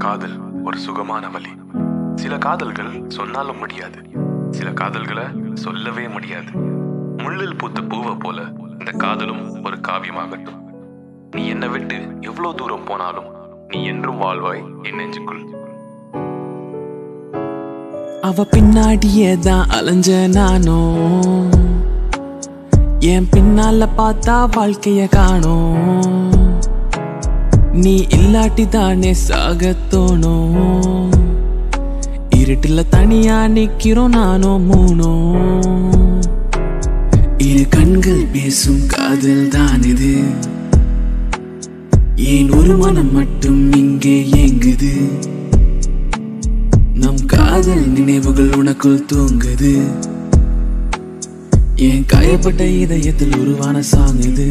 காதல் ஒரு சுகமான வழி சில காதல்கள் சொன்னாலும் முடியாது சில காதல்களை சொல்லவே முடியாது முள்ளில் பூத்த பூவை போல இந்த காதலும் ஒரு காவியமாகட்டும் நீ என்னை விட்டு எவ்வளவு தூரம் போனாலும் நீ என்றும் வாழ்வாய் என் நெஞ்சுக்குள் அவ பின்னாடியே தான் அலைஞ்ச நானும் என் பின்னால பார்த்தா வாழ்க்கைய காணோம் நீ இல்லாட்டி தானே சாக தோணும் இருட்டுல தனியா நிக்கிறோம் நானும் மூணும் இரு கண்கள் பேசும் காதல் தான் இது ஏன் ஒரு மனம் மட்டும் இங்கே ஏங்குது நம் காதல் நினைவுகள் உனக்குள் தூங்குது என் காயப்பட்ட இதயத்தில் உருவான சாங் இது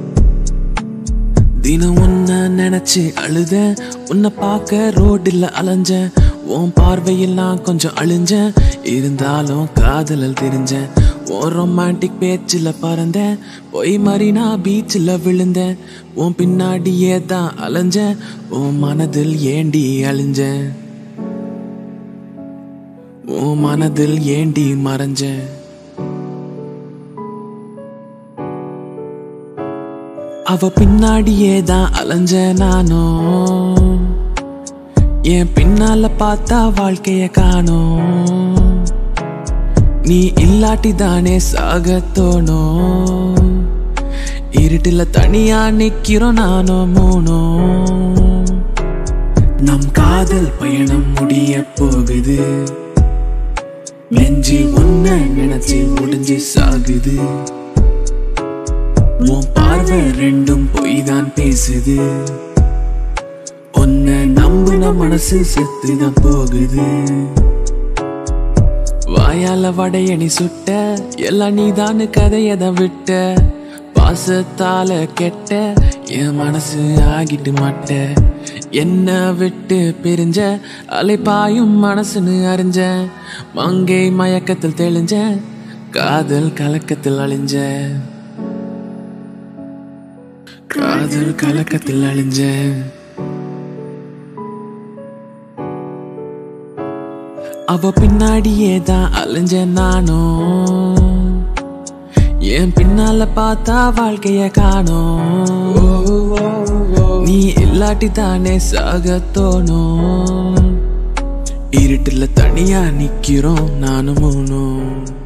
தினம் உன்ன நினைச்சு அழுத உன்னை பார்க்க ரோடில் அலைஞ்சேன் உன் பார்வையில் நான் கொஞ்சம் அழிஞ்சேன் இருந்தாலும் காதலில் தெரிஞ்சேன் உன் ரொமான்டிக் பேச்சில் பறந்தேன் போய் மறினா பீச்சில் விழுந்தேன் உன் பின்னாடியே தான் அலைஞ்சேன் உன் மனதில் ஏண்டி அழிஞ்சேன் உன் மனதில் ஏண்டி மறைஞ்ச அவ பின்னாடியே தான் அலைஞ்ச நானும் என் பின்னால பார்த்தா வாழ்க்கைய காணோம் நீ இல்லாட்டி தானே சாக தோணும் இருட்டுல தனியா நிக்கிறோம் நானும் மூணும் நம் காதல் பயணம் முடிய போகுது நெஞ்சி ஒன்ன நினைச்சு முடிஞ்சு சாகுது உன் பார்வை ரெண்டும் பொய் தான் பேசுது உன்னை நம்புன மனசு செத்துதான் போகுது வாயால வடையணி சுட்ட எல்லாம் நீதானு கதையதான் விட்ட பாசத்தால கெட்ட என் மனசு ஆகிட்டு மாட்ட என்ன விட்டு பிரிஞ்ச அலைப்பாயும் மனசுன்னு அறிஞ்ச மங்கை மயக்கத்தில் தெளிஞ்ச காதல் கலக்கத்தில் அழிஞ்ச காதல் கலக்கத்தில் அழிஞ்ச அவ பின்னாடியே தான் அலைஞ்ச நானும் என் பின்னால பார்த்தா வாழ்க்கைய காணோம் நீ இல்லாட்டி தானே சாக தோணும் இருட்டுல தனியா நிக்கிறோம் நானும் மூணும்